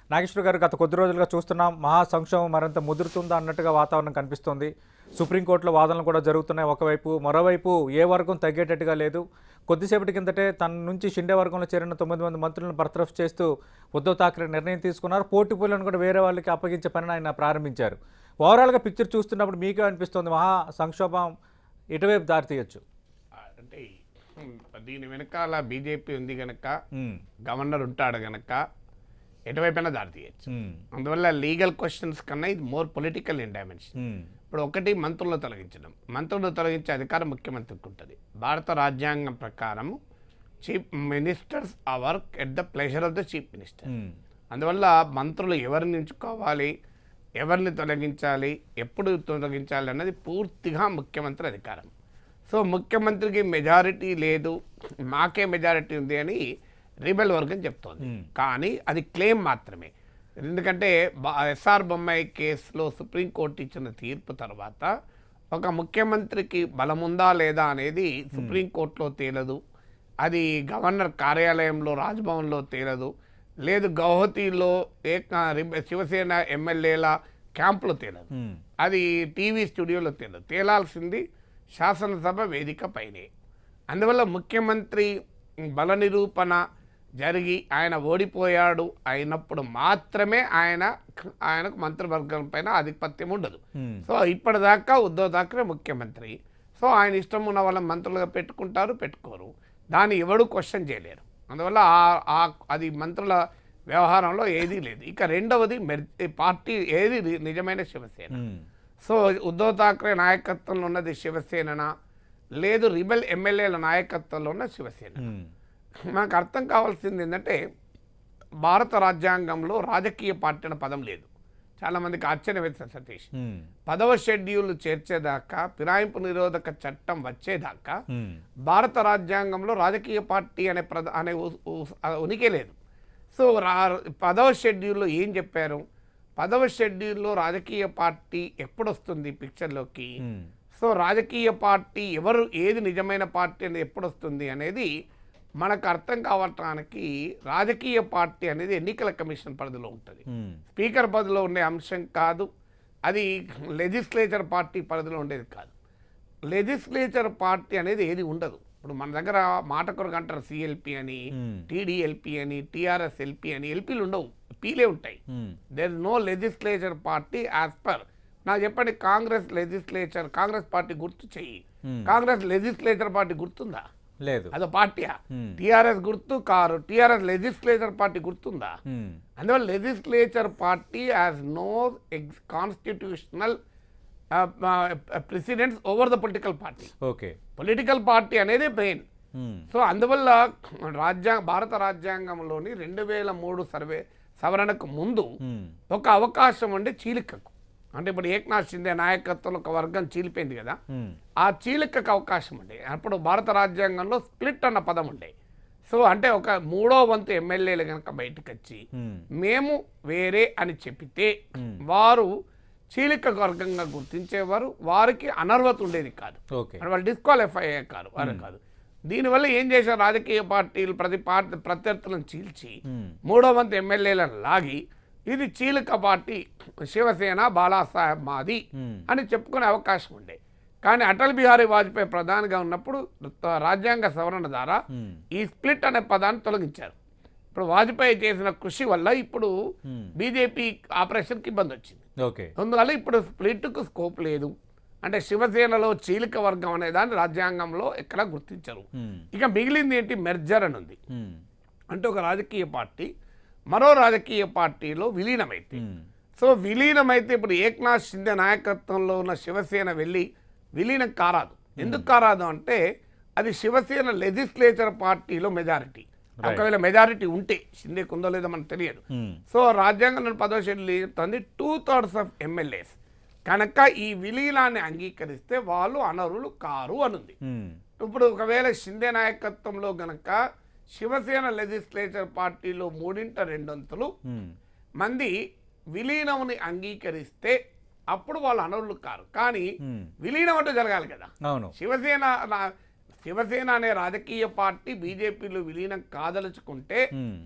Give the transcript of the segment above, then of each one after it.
నాగేశ్వర గారు గత కొద్ది రోజులుగా చూస్తున్నాం మహా సంక్షోభం మరింత ముదురుతుందా అన్నట్టుగా వాతావరణం కనిపిస్తోంది సుప్రీంకోర్టులో వాదనలు కూడా జరుగుతున్నాయి ఒకవైపు మరోవైపు ఏ వర్గం తగ్గేటట్టుగా లేదు కొద్దిసేపటి కిందటే తన నుంచి షిండే వర్గంలో చేరిన తొమ్మిది మంది మంత్రులను బర్తరఫ్ చేస్తూ ఉద్ధవ్ ఠాక్రే నిర్ణయం తీసుకున్నారు పోటీ పూలను కూడా వేరే వాళ్ళకి అప్పగించే పనిని ఆయన ప్రారంభించారు ఓవరాల్గా పిక్చర్ చూస్తున్నప్పుడు మీకే అనిపిస్తుంది మహా సంక్షోభం ఎటువైపు దారితీయచ్చు అంటే ఉమ్, దీని వెనకాల బీజేపీ ఉంది గనక ఉమ్, గవర్నర్ ఉంటాడు గనక ఎటువైపైనా దారి తీయచ్చు ఉమ్, అందువల్ల లీగల్ క్వశ్చన్స్ కన్నా ఇది more political in dimension um, ఇప్పుడు ఒకటి మంత్రులను తొలగించడం మంత్రులను తొలగించే అధికారం ముఖ్యమంత్రికి ఉంటుంది భారత రాజ్యాంగం ప్రకారం చీఫ్ మినిస్టర్స్ ఆ work at the pleasure of the chief minister um, అందువల్ల మంత్రులు ఎవరిని ఎంచుకోవాలి ఎవరిని తొలగించాలి ఎప్పుడు తొలగించాలి అన్నది పూర్తిగా ముఖ్యమంత్రి అధికారం సో ముఖ్యమంత్రికి మెజారిటీ లేదు మాకే మెజారిటీ ఉంది అని రిబెల్ వర్గం చెప్తోంది కానీ అది క్లెయిమ్ మాత్రమే ఎందుకంటే బా- ఎస్ఆర్ బొమ్మాయి కేసులో సుప్రీంకోర్టు ఇచ్చిన తీర్పు తర్వాత ఒక ముఖ్యమంత్రికి బలముందా లేదా అనేది సుప్రీంకోర్టులో తేలదు అది గవర్నర్ కార్యాలయంలో రాజ్భవన్లో తేలదు లేదు గౌహతిలో ఏక రిబ- శివసేన ఎమ్మెల్యేల క్యాంపులో తేలదు ఉమ్, అది టీవీ స్టూడియోలో తేలదు తేలాల్సింది శాసనసభ వేదిక పైనే అందువల్ల ముఖ్యమంత్రి బల నిరూపణ జరిగి ఆయన ఓడిపోయాడు అయినప్పుడు మాత్రమే ఆయన ఆయనకు మంత్రివర్గం పైన ఆధిపత్యం ఉండదు ఉమ్, సో ఇప్పటిదాకా ఉద్ధవ్ ఠాక్రే ముఖ్యమంత్రి సో ఆయన ఇష్టం ఉన్న వాళ్ళ మంత్రులుగా పెట్టుకుంటారు పెట్టుకోరు దాన్ని ఎవడు క్వశ్చన్ చేయలేరు అందువల్ల ఆ- ఆ అది మంత్రుల వ్యవహారంలో ఏదీ లేదు ఇక రెండవది మెర్ పార్టీ ఏది ని- నిజమైన శివసేన ఉమ్, సో ఉద్ధవ్ ఠాక్రే నాయకత్వంలో ఉన్నది శివసేననా లేదు రిబెల్ ఎమ్మెల్యేల నాయకత్వంలో ఉన్న శివసేన ఉమ్, మనకు అర్థం కావాల్సింది ఏంటంటే భారత రాజ్యాంగంలో రాజకీయ పార్టీ అనే పదం లేదు చాలామందికి ఆశ్చర్యం వేస్తుంది సతీష్ ఉమ్, పదవ షెడ్యూల్ చేర్చేదాకా ఫిరాయింపు నిరోధక చట్టం వచ్చేదాకా ఉమ్, భారత రాజ్యాంగంలో రాజకీయ పార్టీ అనే ప్రధ అనే ఉ- ఉ- ఆ ఉనికి లేదు సో రా పదవ షెడ్యూల్లో ఏం చెప్పారు పదవ షెడ్యూల్లో రాజకీయ పార్టీ ఎప్పుడు వస్తుంది పిక్చర్లోకి ఉమ్, సో రాజకీయ పార్టీ ఎవరు ఏది నిజమైన పార్టీ అనేది ఎప్పుడు వస్తుంది అనేది మనకు అర్థం కావటానికి రాజకీయ పార్టీ అనేది ఎన్నికల కమిషన్ పరిధిలో ఉంటుంది ఉమ్, స్పీకర్ పరిధిలో ఉండే అంశం కాదు అది లెజిస్లేచర్ పార్టీ పరిధిలో ఉండేది కాదు లెజిస్లేచర్ పార్టీ అనేది ఏది ఉండదు ఇప్పుడు మన దగ్గర మాట కొరకు అంటారు సిఎల్పి అని Hmm. టీడీఎల్పి అని టీఆర్ఎస్ ఎల్పి అని ఎల్పీలు ఉండవు పీలే ఉంటాయి um, there no legislature party as per నాకు చెప్పండి కాంగ్రెస్ లెజిస్లేచర్ కాంగ్రెస్ పార్టీ గుర్తు చెయ్యి Hmm. కాంగ్రెస్ లెజిస్లేచర్ పార్టీ గుర్తుందా లేదు అదో పార్టీయా Hmm. టీఆర్ఎస్ గుర్తు కారు టీఆర్ఎస్ లెజిస్లేచర్ పార్టీ గుర్తుందా ఉమ్, అందువల్ల legislature party as no eggs constitutional presidents over the political party okay political party అనేది బ్రెయిన్ ఉమ్, సో అందువల్ల రాజ్యాంగ భారత రాజ్యాంగంలోని రెండు వేల మూడు సర్వే సవరణకు ముందు ఉమ్, ఒక అవకాశం ఉండే చీలికకు అంటే ఇప్పుడు ఏక్నాథ్ షిందే నాయకత్వంలో ఒక వర్గం చీలిపోయింది కదా ఉమ్, ఆ చీలికకు అవకాశం ఉండే అప్పుడు భారత రాజ్యాంగంలో స్ప్లిట్ అన్న పదం ఉండే సో అంటే ఒక మూడో వంతు ఎమ్మెల్యేలు కనుక బయటకు వచ్చి ఉమ్, మేము వేరే అని చెప్పితే వారు చీలిక వర్గంగా గుర్తించేవారు వారికి అనర్హత ఉండేది కాదు ఓకే అంటే వాళ్ళు డిస్క్వాలిఫై అయ్యే కాదు వారు కాదు దీనివల్ల ఏం చేశారు రాజకీయ పార్టీలు ప్రతి పార్టీ ప్రత్యర్థులను చీల్చి ఉమ్, మూడో వంతు ఎమ్మెల్యేలను లాగి ఇది చీలిక పార్టీ శివసేన బాలాసాహెబ్ మాది ఉమ్, అని చెప్పుకునే అవకాశం ఉండే కానీ అటల్ బిహారీ వాజ్పేయి ప్రధానిగా ఉన్నప్పుడు రాజ్యాంగ సవరణ ద్వారా ఉమ్, ఈ స్ప్లిట్ అనే పదాన్ని తొలగించారు ఇప్పుడు వాజ్పేయి చేసిన కృషి వల్ల ఇప్పుడు ఉమ్, బీజేపీ ఆపరేషన్కి ఇబ్బంది వచ్చింది ఓకే అందువల్ల ఇప్పుడు స్ప్లిట్కు స్కోప్ లేదు అంటే శివసేనలో చీలిక వర్గం అనే దాన్ని రాజ్యాంగంలో ఎక్కడా గుర్తించరు ఉమ్, ఇక మిగిలింది ఏంటి మెర్జర్ అని ఉంది ఉమ్, అంటే ఒక రాజకీయ పార్టీ మరో రాజకీయ పార్టీలో విలీనమైతే ఉమ్, సో విలీనమైతే ఇప్పుడు ఏక్నాథ్ షిందే నాయకత్వంలో ఉన్న శివసేన వెళ్ళి విలీనం కారాదు ఎందుకు కారాదు అంటే అది శివసేన లెజిస్లేచర్ పార్టీలో మెజారిటీ ఒకవేళ మెజారిటీ ఉంటే షిందేకి ఉందో లేదో మనకు తెలియదు ఉమ్, సో రాజ్యాంగంలో పదో షెడ్యూల్ చెప్తుంది టూ థర్డ్స్ ఆఫ్ ఎమ్మెల్యేస్ కనుక ఈ విలీనాన్ని అంగీకరిస్తే వాళ్ళు అనర్హులు కారు అనుంది ఉమ్, ఇప్పుడు ఒకవేళ షిందే నాయకత్వంలో గనక శివసేన లెజిస్లేచర్ పార్టీలో మూడింట రెండొంతులు ఉమ్, మంది విలీనముని అంగీకరిస్తే అప్పుడు వాళ్ళు అనర్హులు కారు కానీ ఉమ్, విలీనం అంటే జరగాలి కదా అవును శివసేన నా- శివసేన అనే రాజకీయ పార్టీ బీజేపీలో విలీనం కాదలుచుకుంటే ఉమ్,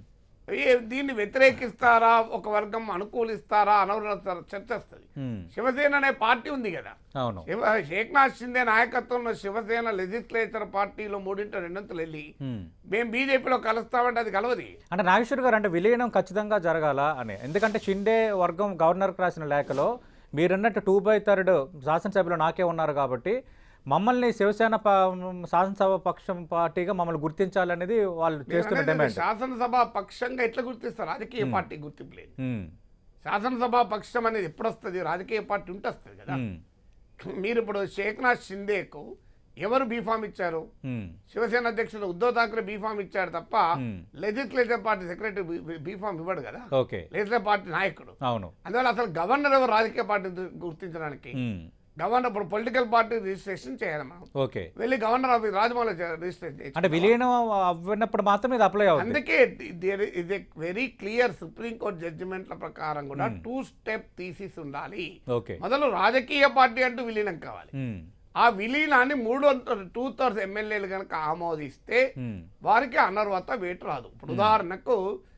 ఏ- దీన్ని వ్యతిరేకిస్తారా ఒక వర్గం అనుకూలిస్తారా అనవరస్తారా చర్చ వస్తుంది ఉమ్, శివసేన అనే పార్టీ ఉంది కదా అవును శివ ఏక్నాథ్ షిందే నాయకత్వంలో శివసేన లెజిస్లేచర్ పార్టీలో మూడింట రెండంతలు వెళ్ళి ఉమ్. మేము బీజేపీలో కలుస్తామంటే అది కలవది అంటే నాగేశ్వర్ గారు అంటే విలీనం ఖచ్చితంగా జరగాల అని ఎందుకంటే షిండే వర్గం గవర్నర్కి రాసిన లేఖలో మీరన్నట్టు టూ బై థర్డ్ శాసనసభలో నాకే ఉన్నారు కాబట్టి మమ్మల్ని శివసేన ప- శాసనసభ పక్షం పార్టీగా మమ్మల్ని గుర్తించాలనేది వాళ్ళు చేస్తున్న నేననేది డిమాండ్ శాసనసభ పక్షంగా ఎట్లా గుర్తిస్తారు రాజకీయ పార్టీ గుర్తింపు లేదు ఉమ్, శాసనసభ పక్షం అనేది ఎప్పుడు వస్తుంది రాజకీయ పార్టీ ఉంటే వస్తుంది కదా ఉమ్, మీరు ఇప్పుడు షేక్నాథ్ షిందేకు ఎవరు బీఫామ్ ఇచ్చారు ఉమ్, శివసేన అధ్యక్షుడు ఉద్ధవ్ ఠాక్రే బీఫామ్ ఇచ్చాడు తప్ప Hmm. Legislature party secretary B form ఇవ్వడు కదా ఓకే లెజిస్లేచర్ పార్టీ నాయకుడు అవును అందువల్ల అసలు గవర్నర్ ఎవరు రాజకీయ పార్టీ గుర్తించడానికి ఉమ్, గవర్నర్ ఇప్పుడు పొలిటికల్ పార్టీ రిజిస్ట్రేషన్ చేయాలి మనం ఓకే వెళ్ళి గవర్నర్ ఆఫీస్ రాజమౌళి రిజిస్ట్రేషన్ చేయాలి అంటే విలీనం అవ్వినప్పుడు మాత్రం ఇది అప్లై అవుతుంది అందుకే ఇది వెరీ క్లియర్ సుప్రీం కోర్ట్ జడ్జిమెంట్ల ప్రకారం కూడా టూ స్టెప్ తీసిస్ ఉండాలి ఓకే మొదలు రాజకీయ పార్టీ అంటూ విలీనం కావాలి ఉమ్, ఆ విలీనాన్ని మూడు టూ థర్డ్స్ ఎమ్మెల్యేలు కనుక ఆమోదిస్తే ఉమ్, వారికి అనర్హత వేటు రాదు ఇప్పుడు ఉదాహరణకు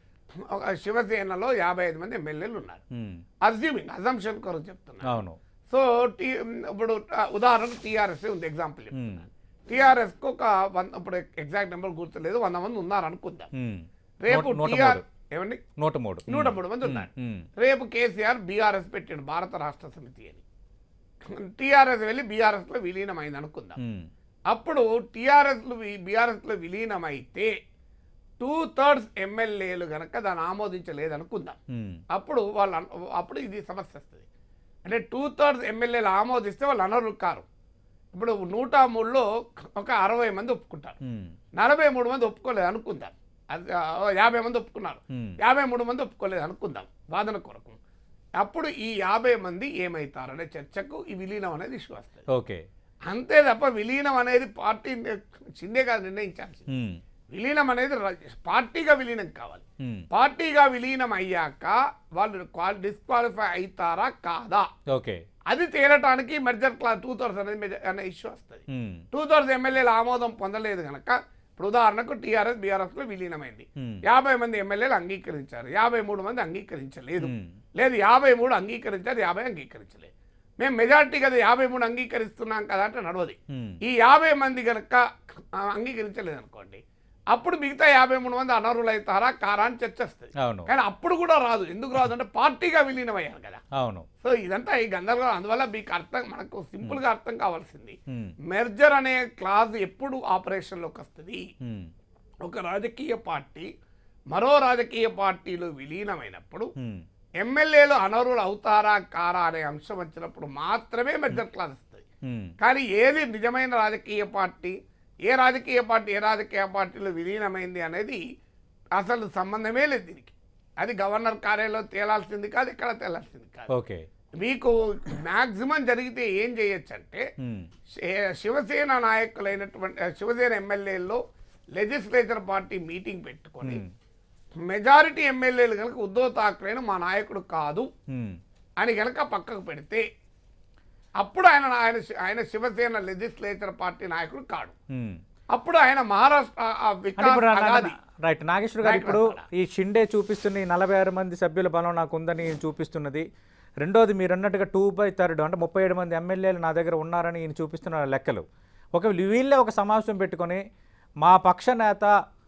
ఒక శివసేనలో యాభై ఐదు మంది ఎమ్మెల్యేలు ఉన్నారు ఉమ్, అజ్యూమింగ్ అజంప్షన్ కొరకు చెప్తున్నారు అవును సో టీ ఇప్పుడు ఆ, ఉదాహరణకు టీఆర్ఎస్ ఉంది ఎగ్జాంపుల్ ఉమ్, టీఆర్ఎస్కి ఒక వంద ఇప్పుడు ఎగ్జాక్ట్ నెంబర్ గుర్తులేదు వంద మంది ఉన్నారు అనుకుందాం ఉమ్, రేపు నూట- నూట టీఆర్ మూడు. ఏమండి నూట మూడు నూట మూడు మంది ఉన్నారు ఉమ్, రేపు కేసీఆర్ బీఆర్ఎస్ పెట్టాడు భారత రాష్ట్ర సమితి అని టీఆర్ఎస్ వెళ్ళి బీఆర్ఎస్లో విలీనం అయింది అనుకుందాం ఉమ్, అప్పుడు టీఆర్ఎస్లో బీఆర్ఎస్లో విలీనమైతే టూ థర్డ్స్ ఎమ్మెల్యేలు కనుక దాన్ని ఆమోదించలేదు అనుకుందాం ఉమ్, అప్పుడు వాళ్ళు అన- అప్పుడు ఇది సమస్య వస్తుంది అంటే టూ థర్డ్స్ ఎమ్మెల్యేలు ఆమోదిస్తే వాళ్ళు అనర్హులు కారు ఇప్పుడు నూట మూడులో ఒక అరవై మంది ఒప్పుకుంటారు ఉమ్, నలభై మూడు మంది ఒప్పుకోలేదు అనుకుందాం అది ఆ, యాభై మంది ఒప్పుకున్నారు ఉమ్, యాభై మూడు మంది ఒప్పుకోలేదు అనుకుందాం వాదన కొరకు అప్పుడు ఈ యాభై మంది ఏమవుతారు అనే చర్చకు ఈ విలీనం అనేది ఇష్యూ వస్తుంది ఓకే అంతే తప్ప విలీనం అనేది పార్టీ చిందే కాదు నిర్ణయించాల్సింది ఉమ్, విలీనం అనేది రా- పార్టీగా విలీనం కావాలి ఉమ్, పార్టీగా విలీనం అయ్యాక వాళ్ళు క్వాల్ డిస్క్వాలిఫై అవుతారా కాదా ఓకే అది తేలటానికి మెర్జర్ క్లాస్ టూ థర్డ్స్ అనేది మెజ- అనే ఇష్యూ వస్తుంది ఉమ్, టూ థర్డ్స్ ఎమ్మెల్యేల ఆమోదం పొందలేదు కనుక ఇప్పుడు ఉదాహరణకు టీఆర్ఎస్ బీఆర్ఎస్లో విలీనమైంది ఉమ్, యాభై మంది ఎమ్మెల్యేలు అంగీకరించారు యాభై మూడు మంది అంగీకరించలేదు ఉమ్, లేదు యాభై మూడు అంగీకరించారు యాభై అంగీకరించలేదు మేము మెజార్టీ కదా యాభై మూడు అంగీకరిస్తున్నాం కదా అంటే నడవది ఉమ్, ఈ యాభై మంది కనుక ఆ, అంగీకరించలేదు అనుకోండి అప్పుడు మిగతా యాభై మూడు మంది అనర్హులు అవుతారా కారా అని చర్చ వస్తుంది అవును కానీ అప్పుడు కూడా రాదు ఎందుకు రాదు అంటే పార్టీగా విలీనం అయ్యారు కదా అవును సో ఇదంతా ఈ గందరగోళం అందువల్ల మీకు అర్థం మనకు సింపుల్గా అర్థం కావాల్సింది ఉమ్, మెర్జర్ అనే క్లాజ్ ఎప్పుడు ఆపరేషన్లోకి వస్తుంది ఉమ్, ఒక రాజకీయ పార్టీ మరో రాజకీయ పార్టీలో విలీనమైనప్పుడు ఉమ్, ఎమ్మెల్యేలు అనర్హులు అవుతారా కారా అనే అంశం వచ్చినప్పుడు మాత్రమే మెర్జర్ క్లాజ్ వస్తుంది ఉమ్, కానీ ఏది నిజమైన రాజకీయ పార్టీ ఏ రాజకీయ పార్టీ ఏ రాజకీయ పార్టీలో విలీనమైంది అనేది అసలు సంబంధమే లేదు దీనికి అది గవర్నర్ కార్యాలయంలో తేలాల్సింది కాదు ఇక్కడ తేలాల్సింది కాదు ఓకే మీకు మ్యాక్సిమం జరిగితే ఏం చేయొచ్చు అంటే ఉమ్, శే- శివసేన నాయకులైనటువంటి ఆ, శివసేన ఎమ్మెల్యేల్లో లెజిస్లేచర్ పార్టీ మీటింగ్ పెట్టుకొని ఉమ్, మెజారిటీ ఎమ్మెల్యేలు కనుక ఉద్ధవ్ ఠాక్రేను మా నాయకుడు కాదు ఉమ్, అని కనుక పక్కకు పెడితే అప్పుడు ఆయన ఆయన ఆయన శివసేన లెజిస్లేచర్ పార్టీ నాయకుడు కాడు ఉమ్. అప్పుడు ఆయన మహారాష్ట్ర ఆ అంటే వికాస్ ఇప్పుడు నా- అగాది రైట్ నాగేశ్వర్ గారు ఇప్పుడు నాయకుడు ఈ షిండే చూపిస్తున్న ఈ నలభై ఆరు మంది సభ్యుల బలం నాకు ఉందని చూపిస్తున్నది రెండోది మీరు అన్నట్టుగా టూ బై థర్డ్ అంటే ముప్పై ఏడు మంది ఎమ్మెల్యేలు నా దగ్గర ఉన్నారని ఈయన చూపిస్తున్న లెక్కలు ఒక వీళ్ళే ఒక సమావేశం పెట్టుకొని మా పక్ష నేత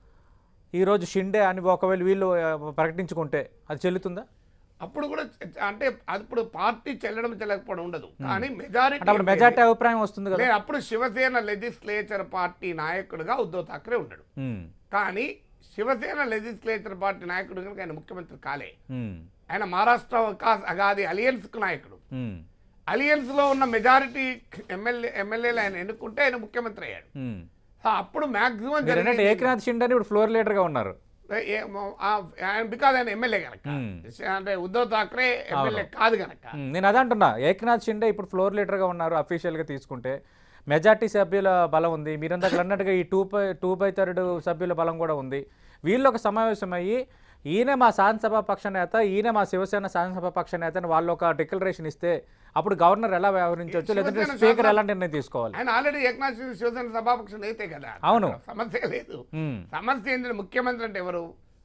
ఈరోజు షిండే అని ఒకవేళ వీళ్ళు ఆ, ప్రకటించుకుంటే అది చెల్లుతుందా అప్పుడు కూడా చ- అంటే అప్పుడు పార్టీ చెల్లడం చెల్లకపోవడం ఉండదు కానీ అంటే మెజారిటీ అప్పుడు మెజార్టీ అభిప్రాయం వస్తుంది కదా లేదు అప్పుడు శివసేన లెజిస్లేచర్ పార్టీ నాయకుడిగా ఉద్ధవ్ ఠాక్రే ఉన్నాడు ఉమ్, కానీ శివసేన లెజిస్లేచర్ పార్టీ నాయకుడు కనుక ఆయన ముఖ్యమంత్రి కాలే ఉమ్, ఆయన మహారాష్ట్ర వికాస్ అగాది అలియన్స్కు నాయకుడు ఉమ్, అలియన్స్లో ఉన్న మెజారిటీ ఎమ్మెల్యే ఎమ్మెల్యేలు ఆయన ఎన్నుకుంటే ఆయన ముఖ్యమంత్రి అయ్యాడు ఉమ్. సో అప్పుడు మాక్సిమం మీరు అన్నట్టు ఏకనాథ్ షిండే అని ఇప్పుడు ఫ్లోర్ లీడర్గా ఉన్నారు బికాజ్ ఆయన ఎమ్మెల్యే కనుక Hmm. అంటే ఉద్ధవ్ ఠాక్రే ఎమ్మెల్యే కాదు కనుక ఉమ్, నేను అదే అంటున్నా ఏకనాథ్ షిండే ఇప్పుడు ఫ్లోర్ లీడర్గా ఉన్నారు అఫీషియల్గా తీసుకుంటే మెజార్టీ సభ్యుల బలం ఉంది మీరు ఇందాక అన్నట్టుగా ఈ two by two by third సభ్యుల బలం కూడా ఉంది వీళ్ళు ఒక సమావేశం అయ్యి ఈయన మా శాసనసభ పక్ష నేత ఈయన మా శివసేన శాసనసభ పక్ష నేత అని వాళ్ళు ఒక డిక్లరేషన్ ఇస్తే అప్పుడు గవర్నర్ ఎలా వ్యవహరించవచ్చు లేదంటే శివసేన స్పీకర్ శాసన- ఎలా నిర్ణయం తీసుకోవాలి ఆయన ఆల్రెడీ ఏకనాథ్ శివ- శివసేన సభాపక్షం అయితే కదా అవును. సమస్య లేదు ఉమ్, సమస్య ఏంటంటే ముఖ్యమంత్రి అంటే ఎవరు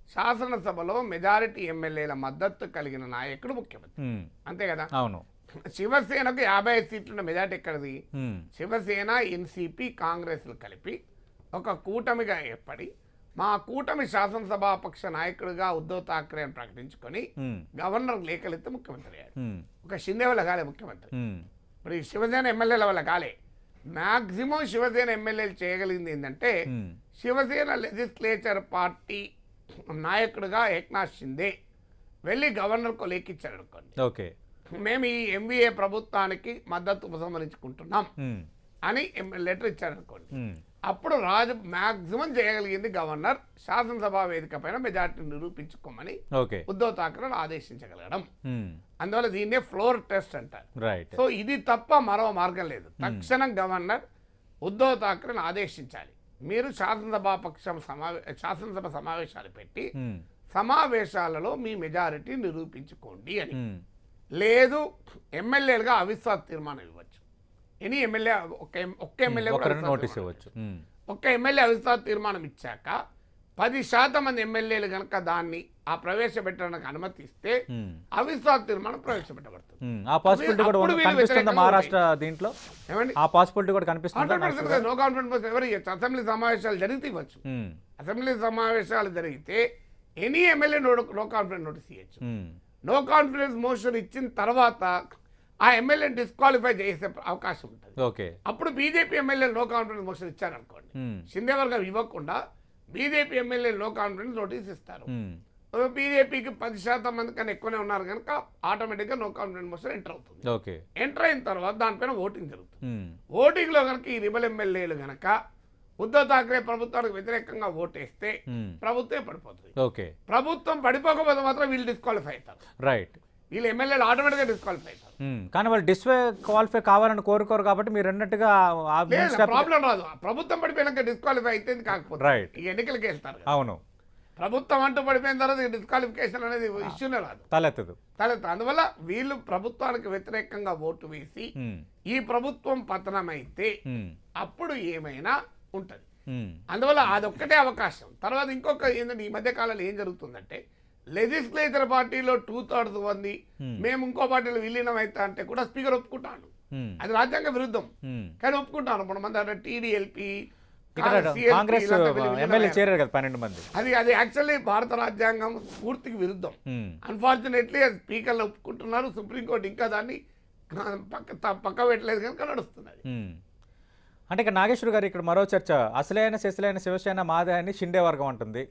శాసనసభలో మెజారిటీ ఎమ్మెల్యేల మద్దతు కలిగిన నాయకుడు ముఖ్యమంత్రి ఉమ్, అంతే కదా అవును శివసేనకు యాభై ఐదు సీట్లున్న మెజార్టీ ఎక్కడిది ఉమ్, శివసేన ఎన్సిపి కాంగ్రెస్లు కలిపి ఒక కూటమిగా ఏర్పడి మా కూటమి శాసనసభాపక్ష నాయకుడిగా ఉద్ధవ్ ఠాక్రే అని ప్రకటించుకొని ఉమ్, గవర్నర్ లేఖలెత్తి ముఖ్యమంత్రి అయ్యాడు ఉమ్, ఒక షిందే వల్ల కాలే ముఖ్యమంత్రి ఉమ్, ఇప్పుడు ఈ శివసేన ఎమ్మెల్యేల వల్ల కాలే మ్యాక్సిమం శివసేన ఎమ్మెల్యేలు చేయగలిగింది ఏంటంటే ఉమ్, శివసేన లెజిస్లేచర్ పార్టీ నాయకుడిగా ఏక్నాథ్ షిందే వెళ్ళి గవర్నర్కు లేఖిచ్చాడు అనుకోండి ఓకే మేము ఈ ఎంవీఏ ప్రభుత్వానికి మద్దతు ఉపసంహరించుకుంటున్నాం ఉమ్, అని ఎం- లెటర్ ఇచ్చాడు అనుకోండి ఉమ్, అప్పుడు రాజు మ్యాక్సిమం చేయగలిగింది గవర్నర్ శాసనసభ వేదిక పైన మెజార్టీ నిరూపించుకోమని ఓకే ఉద్ధవ్ ఠాక్రేను ఆదేశించగలగడం ఉమ్, అందువల్ల దీన్నే ఫ్లోర్ టెస్ట్ అంటారు రైట్ సో ఇది తప్ప మరో మార్గం లేదు తక్షణం గవర్నర్ ఉద్ధవ్ ఠాక్రేను ఆదేశించాలి మీరు శాసనసభ పక్షం సమావే శాసనసభ సమావేశాలు పెట్టి ఉమ్, సమావేశాలలో మీ మెజారిటీ నిరూపించుకోండి అని ఉమ్, లేదు ఎమ్మెల్యేలుగా అవిశ్వాస తీర్మానం ఇవ్వచ్చు ఎనీ ఎమ్మెల్యే ఒక్క ఎం- ఒక్క ఎమ్మెల్యే కూడా ఒకరిని అవిశ్వాస నోటీస్ తీర్మానం ఇవ్వచ్చు ఉమ్, ఒక్క ఎమ్మెల్యే అవిశ్వాస తీర్మానం ఇచ్చాక పది శాతం మంది ఎమ్మెల్యేలు కనుక దాన్ని ఆ ప్రవేశపెట్టడానికి అనుమతిస్తే ఉమ్, అవిశ్వాస తీర్మానం ప్రవేశపెట్టబడుతుంది ఉమ్, ఆ పాసిబిలిటీ కూడా అప్పుడు ఉంది. వీళ్ళు కనిపిస్తుందా వ్యతిరేకంగా మహారాష్ట్ర దీంట్లో ఏమండి ఆ పాసిబిలిటీ కూడా కనిపిస్తుందా hundred percent no confidence motion ఎవరు ఇవ్వచ్చు అసెంబ్లీ సమావేశాలు జరిగితే ఇవ్వచ్చు ఉమ్, అసెంబ్లీ సమావేశాలు జరిగితే any MLA no no confidence notice ఇవ్వచ్చు ఉమ్, నో కాన్ఫిడెన్స్ మోషన్ ఇచ్చిన తర్వాత ఆ ఎమ్మెల్యే డిస్క్వాలిఫై చేసే అవకాశం ఉంటుంది ఓకే అప్పుడు BJP MLA no confidence motion ఇచ్చారనుకోండి ఉమ్, షిందే వర్గం ఇవ్వకుండా BJP MLA no confidence notice ఇస్తారు ఉమ్, బీజేపీకి పది శాతం మంది కన్నా ఎక్కువనే ఉన్నారు కనుక ఆటోమేటిక్గా నో కాన్ఫిడెన్స్ మోషన్ ఎంటర్ అవుతుంది ఓకే ఎంటర్ అయిన తర్వాత దానిపైన ఓటింగ్ జరుగుతుంది ఉమ్, ఓటింగ్లో కనుక ఈ రిబల్ ఎమ్మెల్యేలు కనుక ఉద్ధవ్ ఠాక్రే ప్రభుత్వానికి వ్యతిరేకంగా ఓటేస్తే ఉమ్, ప్రభుత్వమే పడిపోతుంది ఓకే ప్రభుత్వం పడిపోకపోతే మాత్రం వీళ్ళు డిస్క్వాలిఫై అవుతారు రైట్ వీళ్ళు ఎమ్మెల్యేలు ఆటోమేటిక్గా డిస్క్వాలిఫై అవుతారు ఉమ్, కానీ వాళ్ళు డిస్వే క్వాలిఫై కావాలని కోరుకోరు కాబట్టి మీరు అన్నట్టుగా ఆ లేదు మినిస్టర్ ప్రాబ్లం రాదు ప్రభుత్వం పడిపోయినాక డిస్క్వాలిఫై అయితే కాకపోతే రైట్ ఈ ఎన్నికలకి వెళ్తారు కదా. అవును ప్రభుత్వం అంటూ పడిపోయిన తర్వాత డిస్క్వాలిఫికేషన్ అనేది ఇష్యూనే రాదు తలెత్తదు తలెత్త అందువల్ల వీళ్ళు ప్రభుత్వానికి వ్యతిరేకంగా ఓటు వేసి ఉమ్, ఈ ప్రభుత్వం పతనమైతే ఉమ్, అప్పుడు ఏమైనా ఉంటుంది ఉమ్, అందువల్ల అదొక్కటే అవకాశం తర్వాత ఇంకొక ఏంటంటే ఈ మధ్య కాలంలో ఏం జరుగుతుందంటే లెజిస్లేచర్ పార్టీలో టూ థర్డ్స్ మంది Hmm. మేము ఇంకో పార్టీలో విలీనం అవుతా అంటే కూడా స్పీకర్ ఒప్పుకుంటాను ఉమ్, అది రాజ్యాంగ విరుద్ధం ఉమ్. కానీ ఒప్పుకుంటాను మన మంది అంటే టీడీఎల్పీ ఇక్కడ కాంగ్రెస్ ఎమ్మెల్యే చేరారు కదా పన్నెండు మంది అది అది యాక్చువల్లీ భారత రాజ్యాంగం పూర్తికి విరుద్ధం ఉమ్, అన్ఫార్చునేట్లీ అది స్పీకర్లు ఒప్పుకుంటున్నారు సుప్రీంకోర్టు ఇంకా దాన్ని పక్క త- పక్క పెట్టలేదు కనుక నడుస్తున్నది ఉమ్. అంటే ఇక్కడ నాగేశ్వర్ గారు ఇక్కడ మరో చర్చ అసలైన శిశులైన శివసేన మాదే అని షిండే వర్గం అంటుంది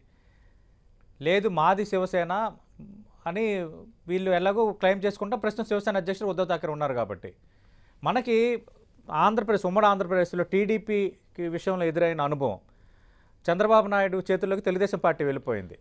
లేదు మాది శివసేన అని వీళ్ళు ఎలాగో క్లెయిమ్ చేసుకుంటా ప్రస్తుతం శివసేన అధ్యక్షుడు ఉద్ధవ్ ఠాకరే ఉన్నారు కాబట్టి మనకి ఆంధ్రప్రదేశ్ ఉమ్మడి ఆంధ్రప్రదేశ్లో టీడీపీకి విషయంలో ఎదురైన అనుభవం చంద్రబాబు నాయుడు చేతుల్లోకి తెలుగుదేశం పార్టీ వెళ్ళిపోయింది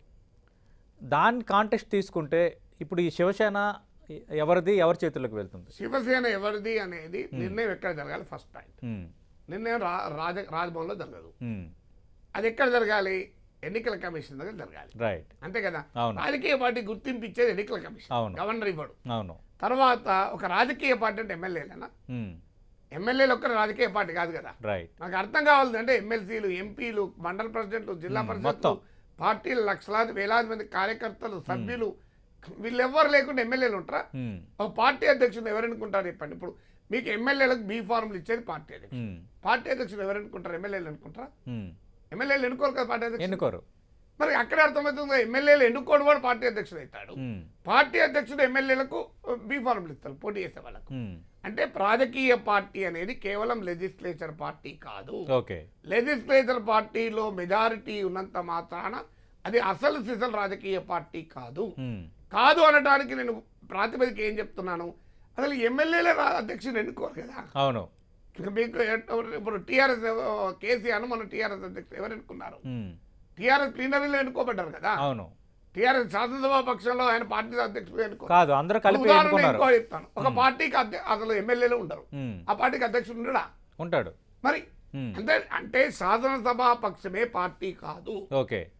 దాని కాంటెక్స్ట్ తీసుకుంటే ఇప్పుడు ఈ శివసేన ఎవరిది ఎవరి చేతుల్లోకి వెళ్తుంది శివసేన ఎవరిది అనేది నిర్ణయం ఎక్కడ జరగాలి ఫస్ట్ పాయింట్ ఉమ్, నిర్ణయం రా రాజ రాజ్భవన్లో జరగదు ఉమ్, అది ఎక్కడ జరగాలి ఎన్నికల కమిషన్ దగ్గర జరగాలి రైట్ అంతే కదా అవును. రాజకీయ పార్టీ గుర్తింపు ఇచ్చేది ఎన్నికల కమిషన్ అవును. గవర్నర్ ఇవ్వడు అవును తర్వాత ఒక రాజకీయ పార్టీ అంటే ఎమ్మెల్యేలేనా ఉమ్, ఎమ్మెల్యేలు ఒక్కరు రాజకీయ పార్టీ కాదు కదా రైట్ నాకు అర్థం కావాలి అంటే ఎమ్మెల్సీలు ఎంపీలు మండల ప్రెసిడెంట్లు జిల్లా పరిషత్లు మొత్తం. పార్టీలు లక్షలాది వేలాది మంది కార్యకర్తలు సభ్యులు వీళ్ళెవ్వరు లేకుండా ఎమ్మెల్యేలు ఉంటారా ఉమ్, ఒక పార్టీ అధ్యక్షుడు ఎవరు ఎన్నుకుంటారు చెప్పండి ఇప్పుడు మీకు ఎమ్మెల్యేలకు బీ ఫార్ములు ఇచ్చేది పార్టీ అధ్యక్షుడు ఉమ్, పార్టీ అధ్యక్షుడు ఎవరు ఎన్నుకుంటారు ఎమ్మెల్యేలు ఎన్నుకుంటారా ఉమ్. ఎమ్మెల్యేలు ఎన్నుకోరు కదా పార్టీ అధ్యక్షుడు ఎన్నుకోరు మరి అక్కడే అర్థమవుతుంది ఎమ్మెల్యేలు ఎన్నుకోడు వాడు పార్టీ అధ్యక్షుడు అవుతాడు ఉమ్, పార్టీ అధ్యక్షుడు ఎమ్మెల్యేలకు బీ ఫార్ములు ఇస్తారు పోటీ చేసే వాళ్ళకు ఉమ్, అంటే రాజకీయ పార్టీ అనేది కేవలం లెజిస్లేచర్ పార్టీ కాదు ఓకే లెజిస్లేచర్ పార్టీలో మెజారిటీ ఉన్నంత మాత్రాన అది అసలు సిసలు రాజకీయ పార్టీ కాదు ఉమ్, కాదు అనడానికి నేను ప్రాతిపదిక ఏం చెప్తున్నాను అసలు ఎమ్మెల్యేలే రా- అధ్యక్షుడు ఎన్నుకోరు కదా అవును మీకు ఎట్- ఇప్పుడు టీఆర్ఎస్ కేసీఆర్ మన టీఆర్ఎస్ అధ్యక్షుడు ఎవరు ఎన్నుకున్నారు ఉమ్, టీఆర్ఎస్ ప్లీనరీలో ఎన్నుకోబడ్డారు కదా అవును టీఆర్ఎస్ శాసనసభ పక్షంలో ఆయన పార్టీ అధ్యక్షుడు ఎన్నుకో కాదు అందరూ కలిపి ఉదాహరణ ఎన్నుకున్నారు ఇంకో చెప్తాను ఒక పార్టీకి అధ్య- అసలు ఎమ్మెల్యేలు ఉండరు ఉమ్, ఆ పార్టీకి అధ్యక్షుడు ఉండడా ఉంటాడు మరి ఉమ్, అంటే అంటే శాసనసభ పక్షమే పార్టీ కాదు ఓకే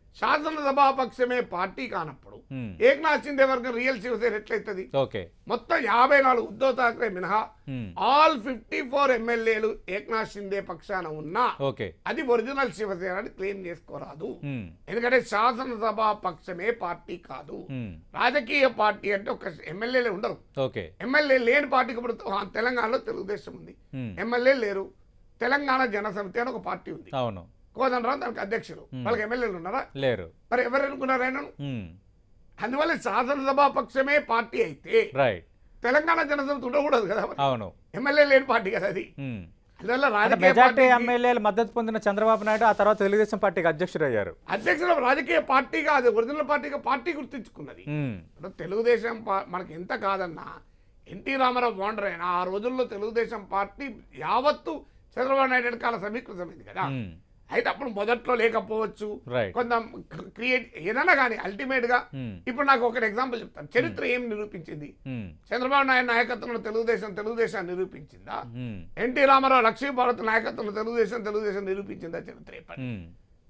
శాసనసభాపక్షమే పార్టీ కానప్పుడు ఉమ్, ఏకనాథ్ షిందే వర్గం రియల్ శివసేన ఎట్లయితుంది ఓకే మొత్తం యాభై నాలుగు ఉద్ధవ్ ఠాక్రే మినహా ఉమ్, ఆల్ ఫిఫ్టీ ఫోర్ ఎమ్మెల్యేలు ఏకనాథ్ షిందే పక్షాన ఉన్నా ఓకే అది ఒరిజినల్ శివసేన అని క్లెయిమ్ చేసుకోరాదు ఉమ్, ఎందుకంటే శాసనసభ పక్షమే పార్టీ కాదు ఉమ్, రాజకీయ పార్టీ అంటే ఒక ఎమ్మెల్యేలే ఉండరు ఓకే ఎమ్మెల్యే లేని పార్టీకి ఇప్పుడు ఆ తెలంగాణలో తెలుగుదేశం ఉంది ఉమ్, ఎమ్మెల్యే లేరు తెలంగాణ జనసమితి అని ఒక పార్టీ ఉంది అవును కోదండరావు దానికి అధ్యక్షుడు వాళ్ళకి ఎమ్మెల్యేలు ఉన్నారా లేరు మరి ఎవరు అనుకున్నారు ఆయనను ఉమ్, అందువల్ల శాసనసభా పక్షమే పార్టీ అయితే రైట్ తెలంగాణ జనసమితి ఉండకూడదు కదా మరి. అవును ఎమ్మెల్యే లేని పార్టీ కదా అది ఉమ్. అందువల్ల అంటే రాజకీయ మెజార్టీ పార్టీకి- ఎమ్మెల్యేలు మద్దతు పొందిన చంద్రబాబు నాయుడు ఆ తర్వాత తెలుగుదేశం పార్టీకి అధ్యక్షుడు అయ్యారు అధ్యక్షుడు రాజకీయ పార్టీ కాదు ఒరిజినల్ పార్టీగా పార్టీ గుర్తించుకున్నది ఉమ్, ఇప్పుడు తెలుగుదేశం పా- మనకి ఎంత కాదన్నా ఎన్టీ రామారావు బౌండర్ అయినా ఆ రోజుల్లో తెలుగుదేశం పార్టీ యావత్తు చంద్రబాబు నాయుడు వెనకాల సమీకృతమైంది కదా ఉమ్, అయితే అప్పుడు మొదట్లో లేకపోవచ్చు రైట్ కొంత క్రియేట్ ఏదైనా కానీ అల్టిమేట్ గా ఉమ్, ఇప్పుడు నాకు ఒక ఎగ్జాంపుల్ చెప్తాను చరిత్ర ఏం నిరూపించింది ఉమ్, చంద్రబాబు నాయుడు నాయకత్వంలో తెలుగుదేశం తెలుగుదేశాన్ని నిరూపించిందా ఉమ్, ఎన్టీ రామారావు లక్ష్మీ భారత్ నాయకత్వంలో తెలుగుదేశం తెలుగుదేశం నిరూపించిందా చరిత్ర చెప్పండి ఉమ్,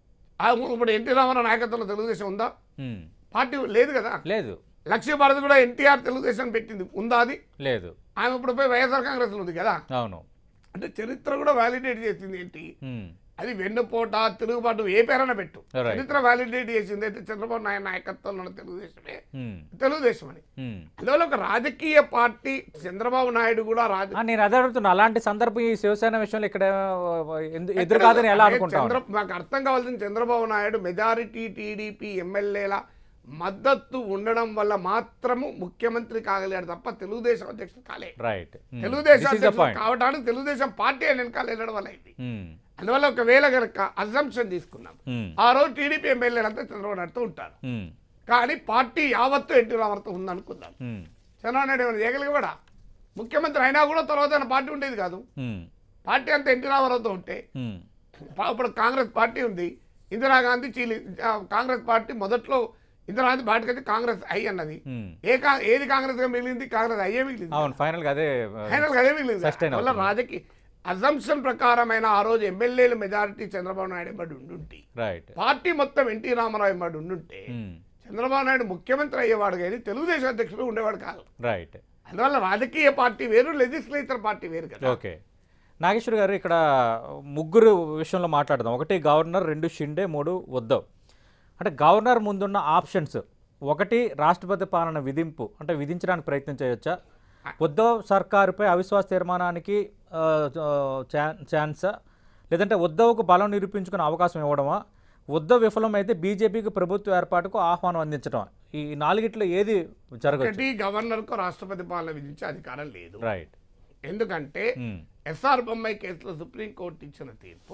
ఆ ఇప్పుడు ఎన్టీ రామారావు నాయకత్వంలో తెలుగుదేశం ఉందా ఉమ్. పార్టీ లేదు కదా లేదు లక్ష్మీ భారత్ కూడా ఎన్టీఆర్ తెలుగుదేశం పెట్టింది ఉందా అది లేదు ఆమె ఇప్పుడు పోయి వైఎస్ఆర్ కాంగ్రెస్ ఉంది కదా అవును అంటే చరిత్ర కూడా వ్యాలిడేట్ చేసింది ఏంటి ఉమ్, అది వెన్నుపోట తిరుగుబాటు ఏ పేరైనా పెట్టు Right. చరిత్ర వ్యాలిడేట్ చేసింది అయితే చంద్రబాబు నాయుడు నాయకత్వంలో ఉన్న తెలుగుదేశమే ఉమ్, తెలుగుదేశం అని ఉమ్. అందువల్ల ఒక రాజకీయ పార్టీ చంద్రబాబు నాయుడు కూడా రాజ ఆ, నేను అదే అడుగుతున్నా అలాంటి సందర్భం ఈ శివసేన విషయంలో ఇక్కడ ఎందు- ఎదురు కాదని ఎలా అదే అనుకుంటాను చంద్ర మాకు అర్థం కావాల్సింది చంద్రబాబు నాయుడు మెజారిటీ టీడీపీ ఎమ్మెల్యేల మద్దతు ఉండడం వల్ల మాత్రము ముఖ్యమంత్రి కాగలిగాడు తప్ప తెలుగుదేశం అధ్యక్షుడు కాలే రైట్ తెలుగుదేశం అధ్యక్షుడు పాయింట్ కావడానికి తెలుగుదేశం పార్టీ అని వెనకాల వెళ్ళడం వల్ల అయింది అందువల్ల ఒకవేళ కనుక అజంప్షన్ తీసుకున్నాం ఆ రోజు టీడీపీ ఎమ్మెల్యేలంతా చంద్రబాబు నాయుడుతో ఉంటారు కానీ పార్టీ యావత్తు ఎన్టీ రామారావుతో ఉందనుకుందాం చంద్రబాబు నాయుడు ఏమైనా చేయగలిగి కూడా ముఖ్యమంత్రి అయినా కూడా తర్వాత ఆయన పార్టీ ఉండేది కాదు పార్టీ అంతా ఎన్టీ రామారావుతో ఉంటే పా- ఇప్పుడు కాంగ్రెస్ పార్టీ ఉంది ఇందిరాగాంధీ చీలి ఆ, కాంగ్రెస్ పార్టీ మొదట్లో ఇందిరాగాంధీ పార్టీకి అయితే కాంగ్రెస్ ఐ అన్నది ఏ కా ఏది కాంగ్రెస్ గా మిగిలింది కాంగ్రెస్ అయ్యే మిగిలింది అవును ఫైనల్ గా అదే ఫైనల్ గా అదే మిగిలింది Sustain వల్ల అవుతుంది. రాజకీయ అజంప్షన్ ప్రకారమైన ఆ రోజు ఎమ్మెల్యేల మెజారిటీ చంద్రబాబు నాయుడు ఎంబడి ఉండుంటే రైట్ పార్టీ మొత్తం ఎన్టీ రామారావు ఎంబడి ఉండుంటే చంద్రబాబు నాయుడు ముఖ్యమంత్రి అయ్యేవాడు కానీ తెలుగుదేశం అధ్యక్షుడు ఉండేవాడు కాదు రైట్ అందువల్ల రాజకీయ పార్టీ వేరు లెజిస్లేచర్ పార్టీ వేరు కదా ఓకే నాగేశ్వర్ గారు ఇక్కడ ముగ్గురు విషయంలో మాట్లాడదాం ఒకటి గవర్నర్ రెండు షిండే మూడు ఉద్దవ్ అంటే గవర్నర్ ముందున్న ఆప్షన్స్ ఒకటి రాష్ట్రపతి పాలన విధింపు అంటే విధించడానికి ప్రయత్నం చేయొచ్చా ఉద్దవ్ సర్కారుపై అవిశ్వాస తీర్మానానికి ఆ, ఆ, ఛాన్- ఛాన్సా లేదంటే ఉద్దవ్కు బలం నిరూపించుకునే అవకాశం ఇవ్వడమా ఉద్దవ్ విఫలమైతే బీజేపీకి ప్రభుత్వ ఏర్పాటుకు ఆహ్వానం అందించడం ఈ నాలుగిట్లో ఏది జరగచ్చు ఒకటి గవర్నర్ కు రాష్ట్రపతి పాలన విధించే అధికారం లేదు రైట్ ఎందుకంటే ఎస్ఆర్ బొమ్మాయి కేసులో సుప్రీంకోర్టు ఇచ్చిన తీర్పు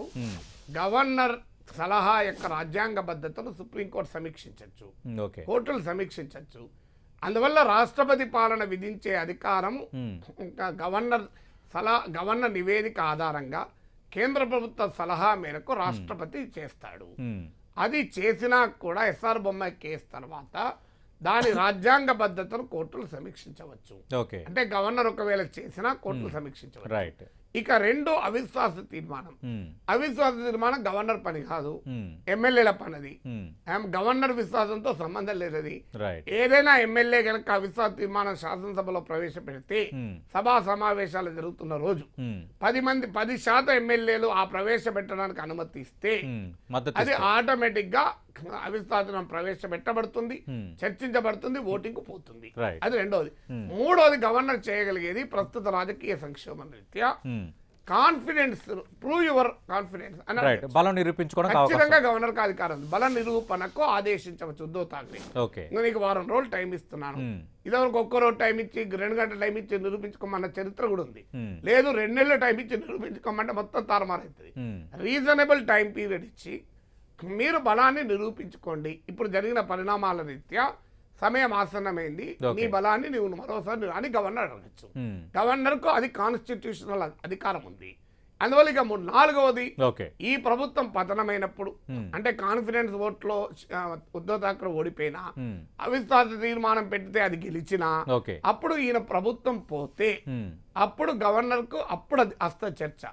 గవర్నర్ సలహా యొక్క రాజ్యాంగబద్ధతను సుప్రీంకోర్టు సమీక్షించవచ్చు ఓకే కోర్టులు సమీక్షించవచ్చు అందువల్ల రాష్ట్రపతి పాలన విధించే అధికారము ఇంకా గవర్నర్ సలహా గవర్నర్ నివేదిక ఆధారంగా కేంద్ర ప్రభుత్వ సలహా మేరకు రాష్ట్రపతి చేస్తాడు అది చేసినా కూడా ఎస్ఆర్ బొమ్మాయి కేసు తర్వాత దాని రాజ్యాంగబద్ధతను కోర్టులు సమీక్షించవచ్చు ఓకే అంటే గవర్నర్ ఒకవేళ చేసినా కోర్టులు సమీక్షించవచ్చు రైట్ ఇక రెండు అవిశ్వాస తీర్మానం అవిశ్వాస తీర్మానం గవర్నర్ పని కాదు ఎమ్మెల్యేల పనిది ఆమె గవర్నర్ విశ్వాసంతో సంబంధం లేదు అది రైట్ ఏదైనా ఎమ్మెల్యే కనుక అవిశ్వాస తీర్మానం శాసనసభలో ప్రవేశపెడితే సభా సమావేశాలు జరుగుతున్న రోజు పది మంది పది శాతం ఎమ్మెల్యేలు ఆ ప్రవేశపెట్టడానికి అనుమతి ఇస్తే మద్దతు అది ఆటోమేటిక్ గా అవిశ్వాసం ప్రవేశపెట్టబడుతుంది చర్చించబడుతుంది ఓటింగ్ పోతుంది రైట్ అది రెండోది మూడోది గవర్నర్ చేయగలిగేది ప్రస్తుత రాజకీయ సంక్షోభం రీత్యా కాన్ఫిడెన్స్ ప్రూవ్ యువర్ కాన్ఫిడెన్స్ అని రైట్ బలం నిరూపించుకోవడానికి అవకాశం ఖచ్చితంగా గవర్నర్కి అధికారం ఉంది. బల నిరూపణకు ఆదేశించవచ్చు ఉద్దవ్ ఠాక్రే ఓకే ఇంకా నీకు వారం రోజులు టైం ఇస్తున్నాను ఇదివరకు ఒక్క రోజు టైం ఇచ్చి రెండు గంటల టైం ఇచ్చి నిరూపించుకోమన్న చరిత్ర కూడా ఉంది లేదు రెండు నెలలు టైం ఇచ్చి నిరూపించుకోమంటే మొత్తం తారుమారైతుంది రీజనబుల్ టైం పీరియడ్ ఇచ్చి మీరు బలాన్ని నిరూపించుకోండి ఇప్పుడు జరిగిన పరిణామాల రీత్యా సమయం ఆసన్నమైంది నీ బలాన్ని నువ్వు మరోసారి నిరూ- అని గవర్నర్ అడగచ్చు గవర్నర్కు అది కాన్స్టిట్యూషనల్ అధికారం ఉంది అందువల్ల ఇక మూడు నాలుగవది ఓకే ఈ ప్రభుత్వం పతనమైనప్పుడు అంటే కాన్ఫిడెన్స్ ఓట్లో ఆ, ఉద్ధవ్ ఠాక్రే ఓడిపోయినా అవిశ్వాస తీర్మానం పెడితే అది గెలిచినా ఓకే అప్పుడు ఈయన ప్రభుత్వం పోతే అప్పుడు గవర్నర్కు అప్పుడు అది హస్త చర్చ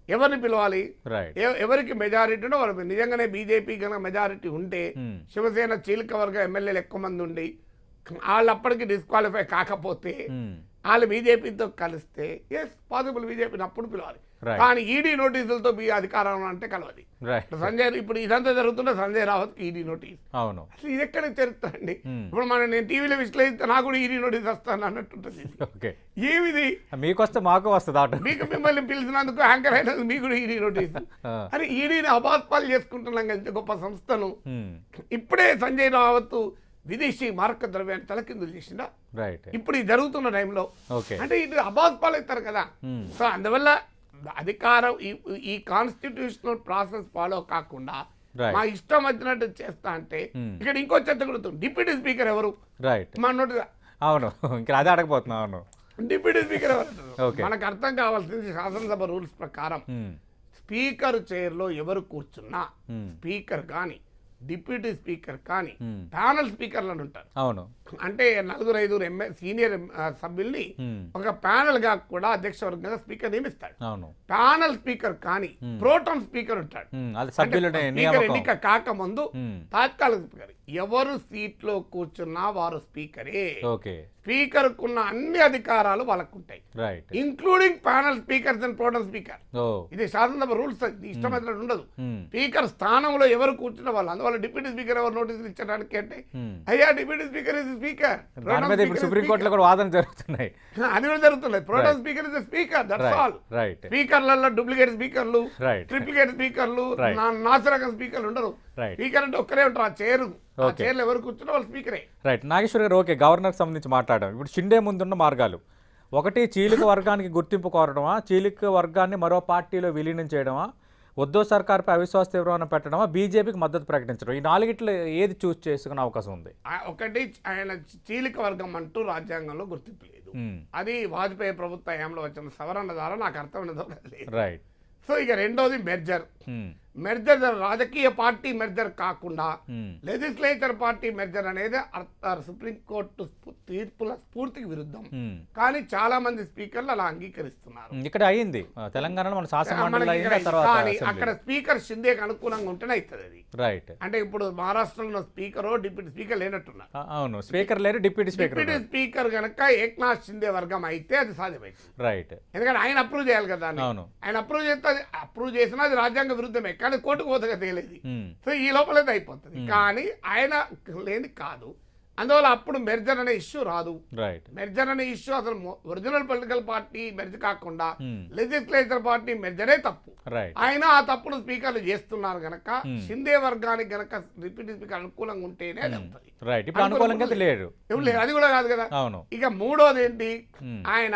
ఎవరిని పిలవాలి రైట్ ఎవ- ఎవరికి మెజారిటీ ఉంటే వాళ్ళు నిజంగానే బీజేపీ కనుక మెజారిటీ ఉంటే Hmm. శివసేన చీలిక వర్గ ఎమ్మెల్యేలు ఎక్కువ మంది ఉండి వాళ్ళు అప్పటికి డిస్క్వాలిఫై కాకపోతే Hmm. వాళ్ళు బీజేపీతో కలిస్తే ఎస్ పాసిబుల్ బీజేపీని అప్పుడు పిలవాలి Right. కానీ ఈడీ నోటీసులతో బీ అధికారం అంటే కలవది రైట్ ఇప్పుడు సంజయ్ ఇప్పుడు ఇదంతా జరుగుతున్న సంజయ్ రావత్ ఈడీ నోటీస్ అవును అసలు ఇది ఎక్కడ చరిత్ర అండి Hmm. ఇప్పుడు మనం నేను టీవీలో విశ్లేషిస్తే నాకు కూడా ఈడీ నోటీస్ వస్తాను అన్నట్టుంటుంది ఇది. ఓకే ఏమిది మీకు వస్తే మాకు వస్తుంది ఆటో మీకు మిమ్మల్ని పిలిచినందుకు యాంకర్ అయినందుకు మీకు కూడా ఈడీ నోటీస్ ఆ. అని ఈడీని అబాస్పాలు చేసుకుంటున్నాం కదా ఇంత గొప్ప సంస్థను Hmm. ఇప్పుడే సంజయ్ రావత్ విదేశీ మారక ద్రవ్యాన్ని తలకిందులు చేసిందా రైట్ ఇప్పుడు ఇది జరుగుతున్న టైంలో ఓకే అంటే ఇది అబాస్పాలు అవుతారు కదా Hmm. సో అందువల్ల అధికారం ఈ- ఈ కాన్స్టిట్యూషనల్ ప్రాసెస్ ఫాలో కాకుండా Right. మా ఇష్టం వచ్చినట్టు చేస్తా అంటే Hmm. ఇక్కడ ఇంకో చర్చ కూడా డిప్యూటీ స్పీకర్ ఎవరు రైట్ మా నోటి అవును ఇంకా అదే అడగబోతున్నా అవును డిప్యూటీ స్పీకర్ ఎవరు Okay. మనకు అర్థం కావాల్సింది శాసనసభ రూల్స్ ప్రకారం Hmm. స్పీకర్ చైర్లో ఎవరు కూర్చున్నా Hmm. స్పీకర్ కానీ డిప్యూటీ స్పీకర్ కానీ Hmm. ప్యానల్ స్పీకర్లను ఉంటారు అవును అంటే నలుగురు ఐదుగురు ఎంఏ సీనియర్ ఆ, సభ్యుల్ని Hmm. ఒక ప్యానల్ గా కూడా అధ్యక్ష వర్గంగా స్పీకర్ నియమిస్తాడు అవును ప్యానల్ స్పీకర్ కానీ ప్రోటోన్ స్పీకర్ ఉంటాడు Hmm. అది సభ్యులు అంటే స్పీకర్ నియామకం ఎన్నిక కాకముందు Hmm. తాత్కాలిక స్పీకర్ ఎవరు సీట్లో కూర్చున్నా వారు స్పీకరే ఓకే స్పీకర్ కున్న అన్ని అధికారాలు వాళ్ళకు ఉంటాయి right including panel speakers and pro tem speaker ఓ ఇది శాసనసభ రూల్స్ ఇష్టమైనట్టు ఉండదు Hmm. స్పీకర్ స్థానంలో ఎవరు కూర్చున్న వాళ్ళు అందువల్ల డిప్యూటీ స్పీకర్ ఎవరు నోటీసులు ఇచ్చడానికి అంటే Hmm. అయ్యా డిప్యూటీ స్పీకర్ ఇస్ స్పీకర్ దాని మీద ఇప్పుడు సుప్రీంకోర్టులో కూడా వాదన జరుగుతున్నాయి అది కూడా జరుగుతుంది pro tem speaker is speaker that's right all right స్పీకర్లలో డూప్లికేట్ స్పీకర్లు Right. ట్రిప్లికేట్ స్పీకర్లు Right. నా- నాసిరకం స్పీకర్లు ఉండరు Right. స్పీకర్ అంటే ఒక్కరే ఉంటారు ఆ చైర్ ఆ Okay. చైర్లో ఎవరు కూర్చున్నా వాళ్ళు స్పీకరే రైట్ నాగేశ్వర్ గారు ఓకే గవర్నర్ సంబంధించి మాట్లాడడం ఇప్పుడు షిండే ముందున్న మార్గాలు ఒకటి చీలిక వర్గానికి గుర్తింపు కోరడమా చీలిక వర్గాన్ని మరో పార్టీలో విలీనం చేయడమా ఉద్దవ్ సర్కార్పై అవిశ్వాస తీవ్రమైన పెట్టడమా బీజేపీకి మద్దతు ప్రకటించడం ఈ నాలుగిట్లో ఏది చూస్ చేసుకునే అవకాశం ఉంది ఆ- ఒకటి ఆయన చీలిక వర్గం అంటూ రాజ్యాంగంలో గుర్తింపు లేదు మ్మ్. అది వాజ్పేయి ప్రభుత్వ హయాంలో వచ్చిన సవరణ ద్వారా నాకు అర్థమైనదో లేదు రైట్ సో ఇక రెండోది మెర్జర్ మ్మ్. మెర్జర్ రాజకీయ పార్టీ మెర్జర్ కాకుండా మ్మ్. లెజిస్లేచర్ పార్టీ మెర్జర్ అనేది అర్థ- సుప్రీంకోర్టు స్ఫూ- తీర్పుల స్ఫూర్తికి విరుద్ధం మ్మ్. కానీ చాలా మంది స్పీకర్లు అలా అంగీకరిస్తున్నారు ఇక్కడ అయ్యింది ఆ, తెలంగాణలో మన శాసనమండలి మనకి అయింది ఇక్కడ ఆ తర్వాత కానీ అసెంబ్లీ. అక్కడ స్పీకర్ షిందేకి అనుకూలంగా ఉంటేనే అవుతుంది అది రైట్ అంటే ఇప్పుడు మహారాష్ట్రలో స్పీకర్ డిప్యూటీ స్పీకర్ లేనట్టున్నారు ఆ, అవును స్పీకర్ లేరు డిప్యూటీ స్పీకర్ డిప్యూటీ స్పీకర్ కనుక ఏక్నాథ్ షిందే వర్గం అయితే అది సాధ్యమైంది రైట్ ఎందుకంటే ఆయన అప్రూవ్ చేయాలి కదా దాన్ని. అవును. ఆయన అప్రూవ్ చేస్తే అది అప్రూవ్ చేసినా అది రాజ్యాంగ విరుద్ధమే కానీ కోర్టుకు పోతే తెలియదు మ్మ్. సో ఈ లోపలైతే అయిపోతుంది కానీ ఆయన లేని కాదు అందువల్ల అప్పుడు మెర్జర్ అనే ఇష్యూ రాదు రైట్ మెర్జర్ అనే ఇష్యూ అసలు ఒరిజినల్ పొలిటికల్ పార్టీ మెర్జ్ కాకుండా Hmm. లెజిస్లేచర్ పార్టీ మెర్జరే తప్పు రైట్ ఆయన ఆ తప్పుడు స్పీకర్లు చేస్తున్నారు గనక షిందే వర్గానికి గనక డిప్యూటీ స్పీకర్ అనుకూలంగా ఉంటేనే అది అవుతుంది రైట్ ఇప్పుడు అనుకూలంగా అయితే లేరు ఏం లేదు అది కూడా కాదు కదా అవును ఇక మూడోది ఏంటి Hmm. ఆయన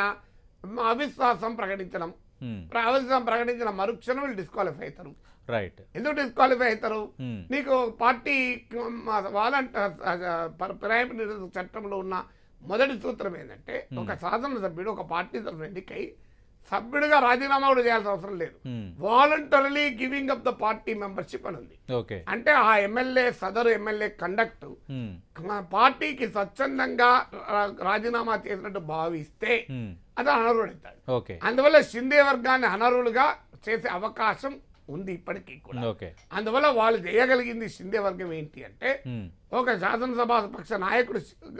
అవిశ్వాసం ప్రకటించడం మ్మ్. అవిశ్వాసం ప్రకటించిన మరుక్షణం వీళ్ళు డిస్క్వాలిఫై అవుతారు రైట్ ఎందుకు డిస్క్వాలిఫై అవుతారు మ్మ్. నీకు నీకు పార్టీ వాలంటీర్ ప్రైమ్ మినిస్టర్ చట్టంలో ఉన్న మొదటి సూత్రం ఏంటంటే ఒక శాసనసభ్యుడు ఒక పార్టీ తరఫున ఎన్నికై సభ్యుడిగా రాజీనామా కూడా చేయాల్సిన అవసరం లేదు hmm. Voluntarily giving up the party membership అని ఉంది ఓకే అంటే ఆ ఎమ్మెల్యే సదరు ఎమ్మెల్యే కండక్ట్ మ్మ్. మా పార్టీకి స్వచ్ఛందంగా రా- రాజీనామా చేసినట్టు భావిస్తే మ్మ్. అది అనర్హుడవుతాడు ఓకే అందువల్ల షిందే వర్గాన్ని అనర్హులుగా చేసే అవకాశం ఉంది ఇప్పటికీ కూడా ఓకే అందువల్ల వాళ్ళు చేయగలిగింది షిందే వర్గం ఏంటి అంటే మ్మ్. ఒక శాసనసభ పక్ష నాయకుడు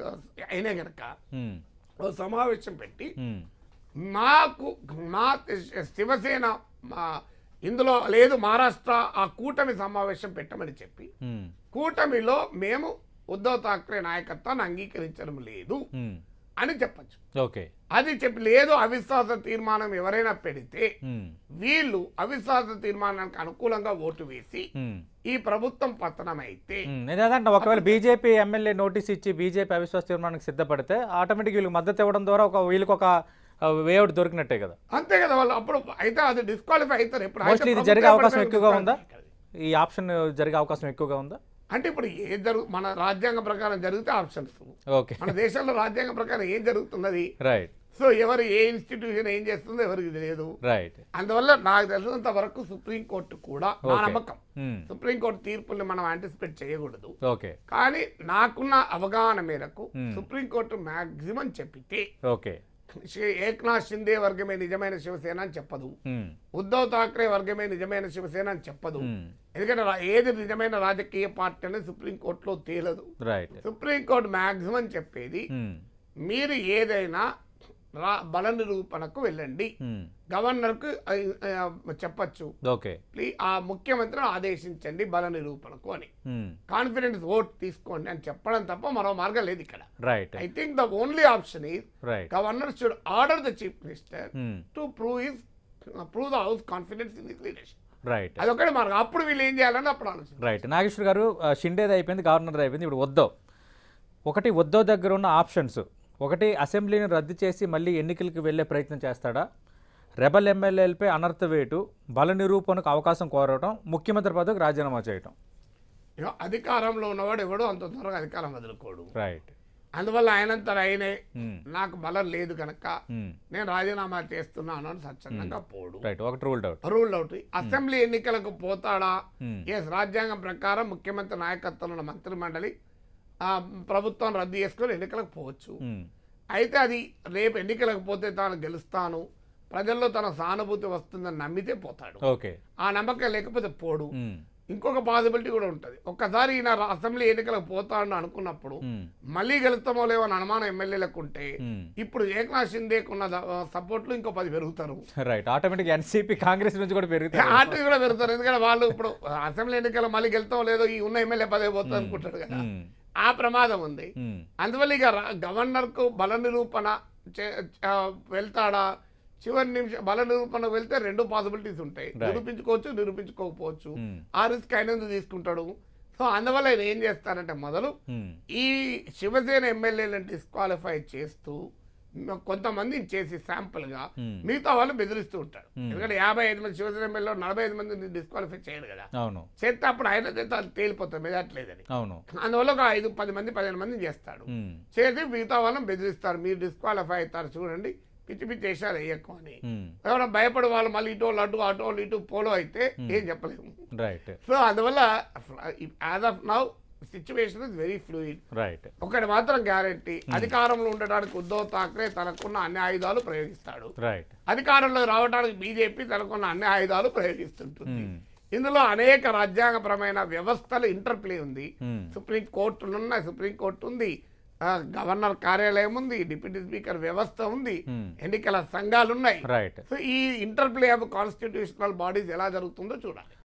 అయినే గనక మ్మ్. ఓ సమావేశం పెట్టి మ్మ్. మాకు మా శివసేన మా ఇందులో లేదు మహారాష్ట్ర ఆ కూటమి సమావేశం పెట్టమని చెప్పి మ్మ్. కూటమిలో మేము ఉద్ధవ్ ఠాక్రే నాయకత్వాన్ని అంగీకరించడం లేదు మ్మ్. అని చెప్పచ్చు ఓకే అది చెప్పి లేదు అవిశ్వాస తీర్మానం ఎవరైనా పెడితే మ్మ్. వీళ్ళు అవిశ్వాస తీర్మానానికి అనుకూలంగా ఓటు వేసి మ్మ్. ఈ ప్రభుత్వం పతనమైతే మ్మ్. నేను అదంటే ఒకవేళ బీజేపీ ఎమ్మెల్యే నోటీస్ ఇచ్చి బీజేపీ అవిశ్వాస తీర్మానానికి సిద్ధపడితే ఆటోమేటిక్ వీళ్ళకి మద్దతు ఇవ్వడం ద్వారా ఒక వీళ్ళకి ఒక వేఅవుట్ దొరికినట్టే కదా అంతే కదా వాళ్ళు అప్పుడు అయితే అది డిస్క్వాలిఫై అవుతారు ఎప్పుడు అయితే మోస్ట్లీ ఇది ప్రభుత్వం జరిగే అవకాశం ఏర్పడితే ఎక్కువగా ఉందా disqualify ఈ ఆప్షన్ జరిగే అవకాశం ఎక్కువగా ఉందా అంటే ఇప్పుడు ఏ జరుగు మన రాజ్యాంగ ప్రకారం జరిగితే ఆప్షన్స్ ఓకే మన దేశంలో రాజ్యాంగ ప్రకారం ఏం జరుగుతున్నది రైట్ సో ఎవరు ఏ ఇన్స్టిట్యూషన్ ఏం చేస్తుందో ఎవరికి తెలియదు రైట్ అందువల్ల నాకు తెలిసినంత వరకు సుప్రీంకోర్టు కూడా నా Okay. నమ్మకం మ్మ్. సుప్రీంకోర్టు తీర్పుల్ని మనం యాంటిసిపేట్ చేయకూడదు ఓకే కానీ నాకున్న అవగాహన మేరకు Hmm. సుప్రీంకోర్టు మాక్సిమం చెప్పితే ఓకే శి- ఏక్నాథ్ షిందే వర్గమే నిజమైన శివసేన అని చెప్పదు ఉమ్, ఉద్ధవ్ ఠాక్రే వర్గమే నిజమైన శివసేన అని చెప్పదు ఉమ్, ఎందుకంటే రా- ఏది నిజమైన రాజకీయ పార్టీ అనేది సుప్రీంకోర్టులో తేలదు రైట్ సుప్రీంకోర్టు మ్యాక్సిమం చెప్పేది ఉమ్, మీరు ఏదైనా రా బల నిరూపణకు వెళ్ళండి ఉమ్, గవర్నర్కు ఆ, ఆ, చెప్పచ్చు ఓకే ప్లీజ్ ఆ ముఖ్యమంత్రిని ఆదేశించండి బల నిరూపణకు అని ఉమ్, కాన్ఫిడెన్స్ ఓట్ తీసుకోండి అని చెప్పడం తప్ప మరో మార్గం లేదు ఇక్కడ right I think the only option is right governor should order the chief minister um, to prove is prove the house confidence in his leadership right అదొకటి మార్గం అప్పుడు వీళ్ళు ఏం చేయాలని అప్పుడు ఆలోచించారు రైట్ నాగేశ్వర్ గారు ఆ, షిండేది అయిపోయింది గవర్నర్ అయిపోయింది ఇప్పుడు ఉద్దవ్ ఒకటి ఉద్దవ్ దగ్గర ఉన్న ఆప్షన్స్ ఒకటి అసెంబ్లీని రద్దు చేసి మళ్ళీ ఎన్నికలకు వెళ్ళే ప్రయత్నం చేస్తాడా రెబల్ ఎమ్మెల్యేలపై అనర్థ వేటు బల నిరూపణకు అవకాశం కోరటం ముఖ్యమంత్రి పదవికి రాజీనామా చేయటం ఇక అధికారంలో ఉన్నవాడు ఎవడు అంత త్వరగా అధికారం వదులుకోడు రైట్ అందువల్ల ఆయనంత ఆయనే ఉమ్, నాకు బలం లేదు కనుక ఉమ్, నేను రాజీనామా చేస్తున్నాను అని స్వచ్ఛందంగా పోడు రైట్ ఒకటి ruled out rule out assembly ఎన్నికలకు పోతాడా ఉమ్, ఎస్ రాజ్యాంగం ప్రకారం ముఖ్యమంత్రి నాయకత్వంలో ఉన్న మంత్రి మండలి ఆ, ప్రభుత్వం రద్దు చేసుకొని ఎన్నికలకు పోవచ్చు ఉమ్, అయితే అది రేపు ఎన్నికలకు పోతే తాను గెలుస్తాను ప్రజల్లో తన సానుభూతి వస్తుందని నమ్మితే పోతాడు ఓకే ఆ నమ్మకం లేకపోతే పోడు ఉమ్, ఇంకొక పాసిబిలిటీ కూడా ఉంటుంది ఒక్కసారి ఈయన రా- అసెంబ్లీ ఎన్నికలకు పోతాడని అనుకున్నప్పుడు ఉమ్, మళ్ళీ గెలుస్తామో లేవో అని అనుమానం ఎమ్మెల్యేలకు ఉంటే ఉమ్. ఇప్పుడు ఏకనాథ్ షిందేకున్న సపోర్ట్లు ఇంకో పది పెరుగుతారు రైట్ ఆటోమేటిక్ ఎన్సీపీ కాంగ్రెస్ నుంచి కూడా పెరుగుతాయి ఆర్టీ కూడా పెరుగుతారు ఎందుకంటే వాళ్ళు ఇప్పుడు అసెంబ్లీ ఎన్నికలు మళ్ళీ గెలుతాం లేదో ఈ ఉన్న ఎమ్మెల్యే పదవి పోతుంది అనుకుంటారు కదా ఉమ్, ఆ ప్రమాదం ఉంది ఉమ్, అందువల్ల ఇక రా- గవర్నర్కు బల నిరూపణ చే- ఆ, వెళ్తాడా చివరి నిమిషం బల నిరూపణ వెళ్తే రెండు పాసిబిలిటీస్ ఉంటాయి నిరూపించుకోవచ్చు నిరూపించుకోకపోవచ్చు ఉమ్, ఆ రిస్క్ ఆయన ఎందుకు తీసుకుంటాడు సో అందువల్ల ఆయన ఏం చేస్తారంటే మొదలు ఉమ్, ఈ శివసేన ఎమ్మెల్యేలను డిస్క్వాలిఫై చేస్తూ మ- కొంతమందిని చేసి sample గా Hmm. మిగతా వాళ్ళు బెదిరిస్తూ ఉంటారు ఎందుకంటే యాభై ఐదు మంది శివసేన ఎమ్మెల్యే నలభై ఐదు మందిని డిస్క్వాలిఫై చేయడు కదా అవును చేస్తే అప్పుడు ఆయన చేస్తే అది తేలిపోతుంది మెజార్టీ లేదని అవును అందువల్ల ఒక ఐదు పది మంది పదిహేను మంది చేస్తాడు ఉమ్, చేసి మిగతా వాళ్ళని బెదిరిస్తారు మీరు డిస్క్వాలిఫై అవుతారు చూడండి పిచ్చి పిచ్చి వేసారు వేయకు అని ఉమ్, ఎవరైనా భయపడి వాళ్ళు మళ్ళీ ఇటో లడ్డు అటో ఇటు పోలో అయితే ఏం చెప్పలేము రైట్ సో అందువల్ల as of now situation is very fluid right ఒకటి మాత్రం గ్యారంటీ అధికారంలో ఉండడానికి ఉద్ధవ్ ఠాక్రే తనకున్న అన్ని ఆయుధాలు ప్రయోగిస్తాడు రైట్ అధికారంలో రావడానికి బీజేపీ తనకున్న అన్ని ఆయుధాలు ప్రయోగిస్తుంటుంది ఉమ్, ఇందులో అనేక రాజ్యాంగపరమైన వ్యవస్థలు ఇంటర్ప్లే ఉంది ఉమ్, సుప్రీం కోర్టులు ఉన్నాయి సుప్రీం కోర్టు ఉంది ఆ, గవర్నర్ కార్యాలయం ఉంది డిప్యూటీ స్పీకర్ వ్యవస్థ ఉంది ఉమ్, ఎన్నికల సంఘాలు ఉన్నాయి రైట్ సో ఈ ఇంటర్ప్లే ఆఫ్ కాన్స్టిట్యూషనల్ బాడీస్ ఎలా జరుగుతుందో చూడాలి